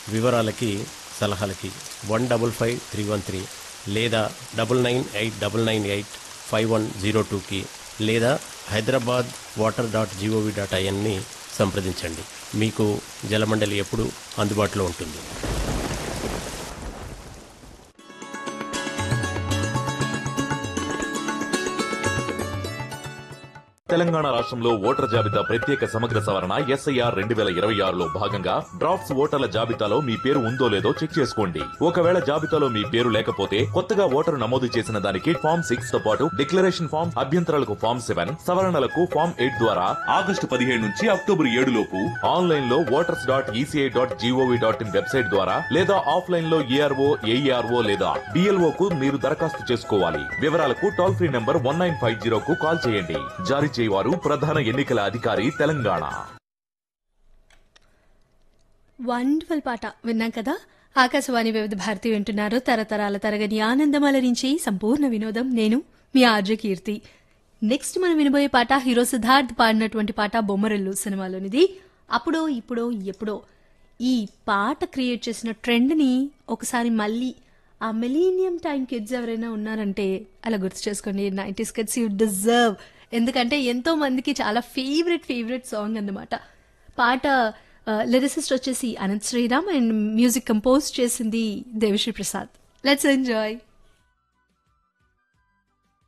వివరాలకి సలహాలకి one double five three one three లేదా double nine eight double nine eight five one zero టూకి లేదా Hyderabad water dot GOV dot ఐఎన్ని సంప్రదించండి మీకు జలమండలి ఎప్పుడు అందుబాటులో ఉంటుంది తెలంగాణ రాష్ట్రంలో ఓటర్ల జాబితా ప్రత్యేక సమగ్ర సవరణ ఎస్ఐఆర్ రెండు వేల ఇరవై ఆరులో భాగంగా డ్రాఫ్ట్స్ ఓటర్ల జాబితాలో మీ పేరు ఉందో లేదో చెక్ చేసుకోండి ఒకవేళ జాబితాలో మీ పేరు లేకపోతే కొత్తగా ఓటరు నమోదు చేసిన దానికి ఫామ్ సిక్స్ తో పాటు డిక్లరేషన్ ఫామ్ అభ్యంతరాలకు ఫామ్ సెవెన్ సవరణలకు ఫామ్ ఎయిట్ ద్వారా ఆగస్టు పదిహేడు నుంచి అక్టోబర్ ఏడు లోపు ఆన్లైన్ లో voters dot ECI dot GOV dot in website ద్వారా లేదా ఆఫ్లైన్ లో ఏఆర్ఓ ఏఈఆర్ఓ లేదా డిఎల్ఓ కు మీరు దరఖాస్తు చేసుకోవాలి వివరాలకు toll free number one nine five zero కు కాల్ చేయండి జారీ చేయవారు ప్రధాన ఎన్నికల అధికారి తెలంగాణ వండర్ఫుల్ పాట విన్నాం కదా ఆకాశవాణి వివిధ భారతి వింటున్నారు తరతరాల తరగని ఆనందం అలరించి సంపూర్ణ వినోదం నేను మీ ఆర్జే కీర్తి నెక్స్ట్ మనం వినబోయే పాట హీరో సిద్ధార్థ్ పాడినటువంటి పాట బొమ్మరిల్లు సినిమాలోనిది అప్పుడో ఇప్పుడో ఎప్పుడో ఈ పాట క్రియేట్ చేసిన ట్రెండ్ని ఒకసారి మళ్ళీ ఆ మిలీనియం టైం కిడ్స్ ఎవరైనా ఉన్నారంటే అలా గుర్తు చేసుకోండి నైంటీస్ కిడ్స్ యూ డిజర్వ్ ఎందుకంటే ఎంతో మందికి చాలా ఫేవరెట్ ఫేవరెట్ సాంగ్ అన్నమాట పాట లిరిసిస్ట్ వచ్చేసి Anant Sriram and music compose చేసింది దేవిశ్రీ ప్రసాద్ లెట్స్ ఎంజాయ్